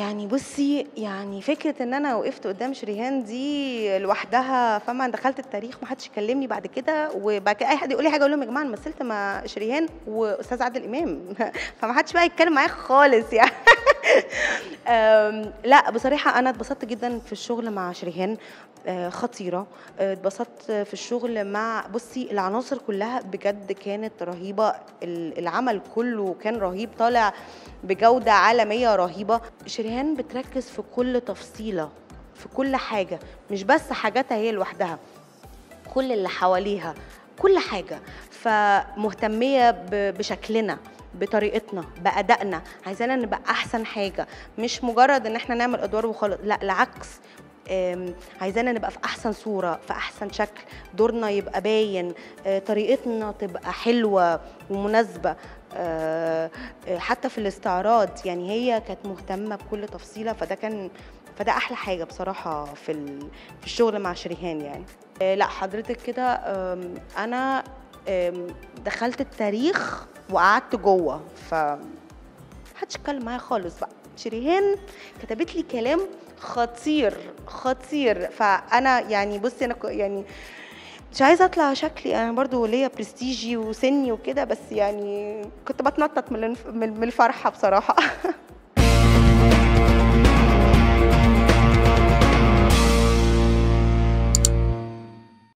يعني بُصّي، يعني فكرة إن أنا وقفت قدّام شريهان دي لوحدها فاهمة، دخلت التاريخ ما حدش يكلمني بعد كده، وبعد كده أي حد يقول لي حاجة أقول لهم: "يا جماعة أنا مثلت مع شريهان وأستاذ عادل إمام." فما حدش بقى يتكلم معايا خالص يعني. آمم، لأ بصراحة أنا اتبسطت جدًا في الشغل مع شريهان آآ، خطيرة، آآ، اتبسطت في الشغل مع بُصّي العناصر كلها بجد كانت رهيبة، ال العمل كله كان رهيب، طالع بجودة عالمية رهيبة. شريهان بتركّز في كل تفصيلة، في كل حاجة، مش بس حاجاتها هي لوحدها، كل اللي حواليها، كل حاجة، فمهتمية ب بشكلنا، بطريقتنا، بأدائنا، عايزانا نبقى أحسن حاجة، مش مجرد إن إحنا نعمل أدوار وخلا لأ العكس، آمم، عايزانا نبقى في أحسن صورة، في أحسن شكل، دورنا يبقى باين، آآ، طريقتنا تبقى حلوة ومناسبة، آآ، حتى في الاستعراض، يعني هي كانت مهتمة بكل تفصيلة، فده كان فده أحلى حاجة بصراحة في ال في الشغل مع شريهان يعني. آآ، لأ حضرتِك كده آمم، أنا آمم، دخلت التاريخ وقعدت جوّه، ف ما حدش يتكلم معايا خالص بقى. شريهان كتبت لي كلام خطير، خطير، فأنا يعني بُصّي أنا ك يعني مش عايزة أطلع شكلي أنا برضه ليّا برستيجي وسني وكده، بس يعني كنت باتنطط من الانف من من الفرحة بصراحة.